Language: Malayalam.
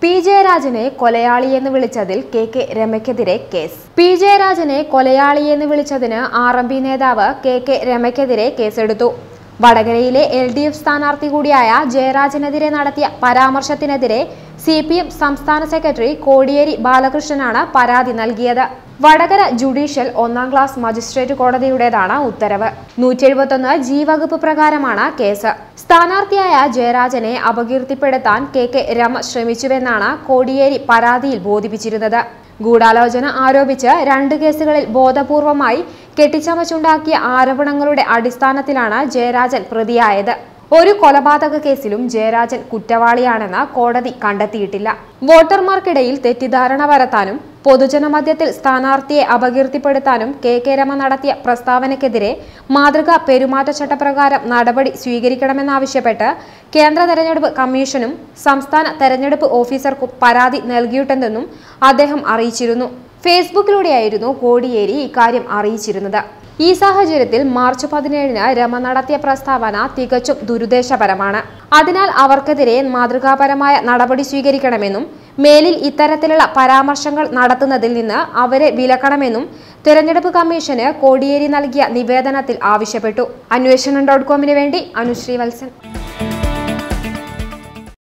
പി ജയരാജനെ കൊലയാളിയെന്ന് വിളിച്ചതിൽ കെ കെ രമയ്ക്കെതിരെ കേസ് പി ജയരാജനെ കൊലയാളിയെന്ന് വിളിച്ചതിന് ആർ എം പി നേതാവ് കെ കെ രമയ്ക്കെതിരെ കേസെടുത്തു വടകരയിലെ എൽ ഡി എഫ് സ്ഥാനാർത്ഥി കൂടിയായ ജയരാജനെതിരെ നടത്തിയ പരാമർശത്തിനെതിരെ സി പി എം സംസ്ഥാന സെക്രട്ടറി കോടിയേരി ബാലകൃഷ്ണനാണ് പരാതി നൽകിയത് വടകര ജുഡീഷ്യൽ ഒന്നാം ക്ലാസ് മജിസ്ട്രേറ്റ് കോടതിയുടേതാണ് ഉത്തരവ് നൂറ്റി എഴുപത്തൊന്ന് ജി വകുപ്പ് പ്രകാരമാണ് കേസ് സ്ഥാനാർത്ഥിയായ ജയരാജനെ അപകീർത്തിപ്പെടുത്താൻ കെ കെ രമ ശ്രമിച്ചുവെന്നാണ് കോടിയേരി പരാതിയിൽ ബോധിപ്പിച്ചിരുന്നത് ഗൂഢാലോചന ആരോപിച്ച് രണ്ട് കേസുകളിൽ ബോധപൂർവമായി കെട്ടിച്ചമച്ചുണ്ടാക്കിയ ആരോപണങ്ങളുടെ അടിസ്ഥാനത്തിലാണ് ജയരാജൻ പ്രതിയായത് ഒരു കൊലപാതക കേസിലും ജയരാജൻ കുറ്റവാളിയാണെന്ന് കോടതി കണ്ടെത്തിയിട്ടില്ല വോട്ടർമാർക്കിടയിൽ തെറ്റിദ്ധാരണ പരത്താനും പൊതുജനമധ്യത്തിൽ സ്ഥാനാർത്ഥിയെ അപകീർത്തിപ്പെടുത്താനും കെ കെ രമ നടത്തിയ പ്രസ്താവനയ്ക്കെതിരെ മാതൃകാ പെരുമാറ്റച്ചട്ടപ്രകാരം നടപടി സ്വീകരിക്കണമെന്നാവശ്യപ്പെട്ട് കേന്ദ്ര തെരഞ്ഞെടുപ്പ് കമ്മീഷനും സംസ്ഥാന തെരഞ്ഞെടുപ്പ് ഓഫീസർക്കും പരാതി നൽകിയിട്ടുണ്ടെന്നും അദ്ദേഹം അറിയിച്ചിരുന്നു ഫേസ്ബുക്കിലൂടെയായിരുന്നു കോടിയേരി ഇക്കാര്യം അറിയിച്ചിരുന്നത് ഈ സാഹചര്യത്തിൽ മാർച്ച് പതിനേഴിന് രമ നടത്തിയ പ്രസ്താവന തികച്ചും ദുരുദ്ദേശപരമാണ് അതിനാൽ അവർക്കെതിരെ മാതൃകാപരമായ നടപടി സ്വീകരിക്കണമെന്നും മേലിൽ ഇത്തരത്തിലുള്ള പരാമർശങ്ങൾ നടത്തുന്നതിൽ നിന്ന് അവരെ വിലക്കണമെന്നും തെരഞ്ഞെടുപ്പ് കമ്മീഷന് കോടിയേരി നൽകിയ നിവേദനത്തിൽ ആവശ്യപ്പെട്ടു അന്വേഷണം ഡോട്ട് കോമിന് വേണ്ടി അനുശ്രീ വത്സൻ